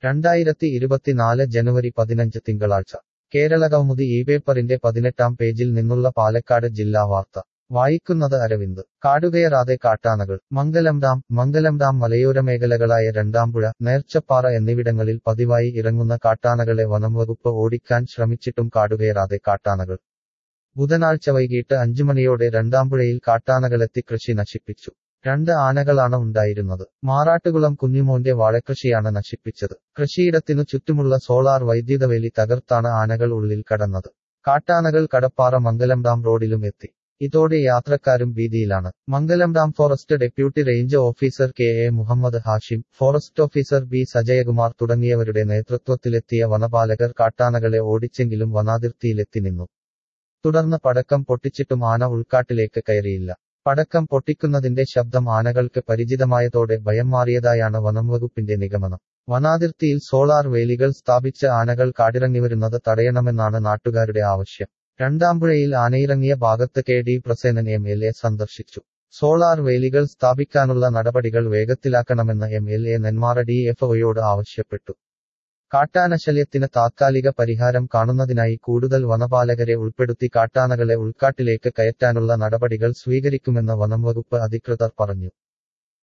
രണ്ടായിരത്തി ഇരുപത്തിനാല് ജനുവരി പതിനഞ്ച് തിങ്കളാഴ്ച കേരളകൗമുദി ഈ പേപ്പറിന്റെ പതിനെട്ടാം പേജിൽ നിന്നുള്ള പാലക്കാട് ജില്ലാ വാർത്ത വായിക്കുന്നത് അരവിന്ദ് കാടുകയറാതെ കാട്ടാനകൾ മംഗലം ഡാം മംഗലം ഡാം മലയോര മേഖലകളായ രണ്ടാംപുഴ നേർച്ചപ്പാറ എന്നിവിടങ്ങളിൽ പതിവായി ഇറങ്ങുന്ന കാട്ടാനകളെ വനംവകുപ്പ് ഓടിക്കാൻ ശ്രമിച്ചിട്ടും കാടുകയറാതെ കാട്ടാനകൾ ബുധനാഴ്ച വൈകിട്ട് അഞ്ചുമണിയോടെ രണ്ടാംപുഴയിൽ കാട്ടാനകളെത്തി കൃഷി നശിപ്പിച്ചു രണ്ട് ആനകളാണ് ഉണ്ടായിരുന്നത് മാറാട്ടുകുളം കുഞ്ഞുമോന്റെ വാഴക്കൃഷിയാണ് നശിപ്പിച്ചത് കൃഷിയിടത്തിനു ചുറ്റുമുള്ള സോളാർ വൈദ്യുതവേലി തകർത്താണ് ആനകൾ ഉള്ളിൽ കടന്നത് കാട്ടാനകൾ കടപ്പാറ മംഗലം ഡാം റോഡിലും എത്തി ഇതോടെ യാത്രക്കാരും ഭീതിയിലാണ് Mangalam dam forest deputy range officer K A Muhammad Hashim forest officer B Sajayakumar തുടങ്ങിയവരുടെ നേതൃത്വത്തിലെത്തിയ വനപാലകർ കാട്ടാനകളെ ഓടിച്ചെങ്കിലും വനാതിർത്തിയിലെത്തി നിന്നു തുടർന്ന് പടക്കം പൊട്ടിച്ചിട്ടും ആന ഉൾക്കാട്ടിലേക്ക് കയറിയില്ല പടക്കം പൊട്ടിക്കുന്നതിന്റെ ശബ്ദം ആനകൾക്ക് പരിചിതമായതോടെ ഭയം മാറിയതായാണ് വനംവകുപ്പിന്റെ നിഗമനം വനാതിർത്തിയിൽ സോളാർ വേലികൾ സ്ഥാപിച്ച ആനകൾ കാടിറങ്ങിവരുന്നത് തടയണമെന്നാണ് നാട്ടുകാരുടെ ആവശ്യം രണ്ടാംപുഴയിൽ ആനയിറങ്ങിയ ഭാഗത്ത് K D Prasenan M L A സന്ദർശിച്ചു സോളാർ വേലികൾ സ്ഥാപിക്കാനുള്ള നടപടികൾ വേഗത്തിലാക്കണമെന്ന് M L A Nenmara D F ഒയോട് ആവശ്യപ്പെട്ടു കാട്ടാനശല്യത്തിന് താത്കാലിക പരിഹാരം കാണുന്നതിനായി കൂടുതൽ വനപാലകരെ ഉൾപ്പെടുത്തി കാട്ടാനകളെ ഉൾക്കാട്ടിലേക്ക് കയറ്റാനുള്ള നടപടികൾ സ്വീകരിക്കുമെന്ന് വനംവകുപ്പ് അധികൃതർ പറഞ്ഞു